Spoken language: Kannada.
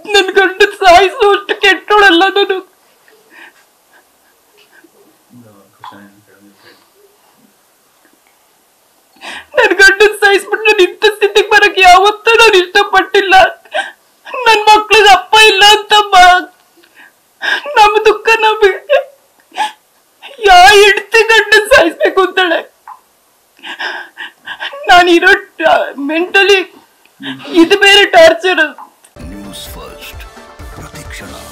ನನ್ ಗಂಡ ಸಾಯಿಸುವಷ್ಟು ಕೆಟ್ಟೋಳಲ್ಲ ನಾನು ನನ್ ಗಂಡನ್ ಸಾಯಿಸ್ಬಿಟ್ಟು ನಾನು ಇಂಥ ಸ್ಥಿತಿಗೆ ಬರಕ್ ಯಾವತ್ತೂ ನಾನು ಇಷ್ಟಪಟ್ಟಿಲ್ಲ ನನ್ ಮಕ್ಳಿಗೆ ಅಪ್ಪ ಇಲ್ಲ ಅಂತಮ್ಮ ನಮ್ಮ ದುಃಖ ನಮಗೆ ಯಾ ಹೆಂಡತಿ ಗಂಡನ್ ಸಾಯಿಸ್ಬೇಕು ಅಂತಾಳೆ ನಾನಿರೋ ಮೆಂಟಲಿ ಇದು ಬೇರೆ ಟಾರ್ಚರ್ ನ್ಯೂಸ್ ಫಸ್ಟ್ ಪ್ರತಿಕ್ಷಣ